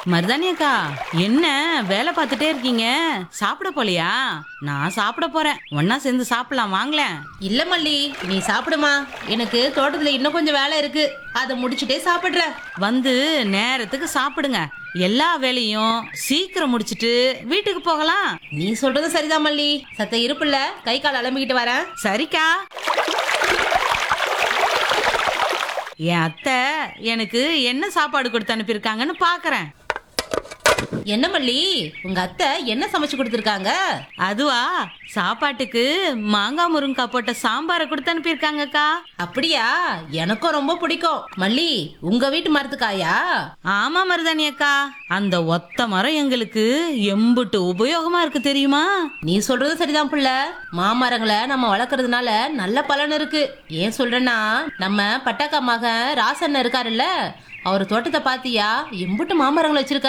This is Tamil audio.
மருதாணி அக்கா என்ன வேலை பார்த்துட்டே இருக்கீங்க சாப்பிட போலையா நான் சாப்பிட போறேன் ஒன்னா சேர்ந்து சாப்பிடலாம் வாங்களேன் இல்ல மல்லி நீ சாப்பிடுமா எனக்கு தோட்டத்துல இன்னும் கொஞ்சம் வேலை இருக்கு அதை முடிச்சிட்டே சாப்பிடுறேன் வந்து நேரத்துக்கு சாப்பிடுங்க எல்லா வேலையும் சீக்கிரம் முடிச்சிட்டு வீட்டுக்கு போகலாம் நீ சொல்றது சரிதான் மல்லி சத்த இருப்புல கை கால் அலம்பிக்கிட்டு வரேன் சரிக்கா என் அத்தை எனக்கு என்ன சாப்பாடு கொடுத்து அனுப்பியிருக்காங்கன்னு பார்க்கறேன் என்ன மல்லி உங்க அத்தை என்ன சமைச்சு கொடுத்துருக்காங்க அதுவா சாப்பாட்டுக்கு மாங்காய் முருங்கக்காய் போட்ட சாம்பாரை கொடுத்து அனுப்பியிருக்காங்கக்கா அப்படியா எனக்கும் ரொம்ப பிடிக்கும் மல்லி உங்க வீட்டு மரத்துக்காயா ஆமா மருதாணி அக்கா அந்த ஒத்த மரம் எங்களுக்கு எம்புட்டு உபயோகமா இருக்கு தெரியுமா நீ சொல்றது சரிதான் புள்ள மாமரங்களை நம்ம வளர்க்கறதுனால நல்ல பலன் இருக்கு ஏன் சொல்றேன்னா நம்ம பட்டாக்கா மகன் ராசண்ண இருக்காருல்ல அவர் தோட்டத்தை பாத்தியா எம்புட்டு மாமரங்கள் வச்சிருக்காரு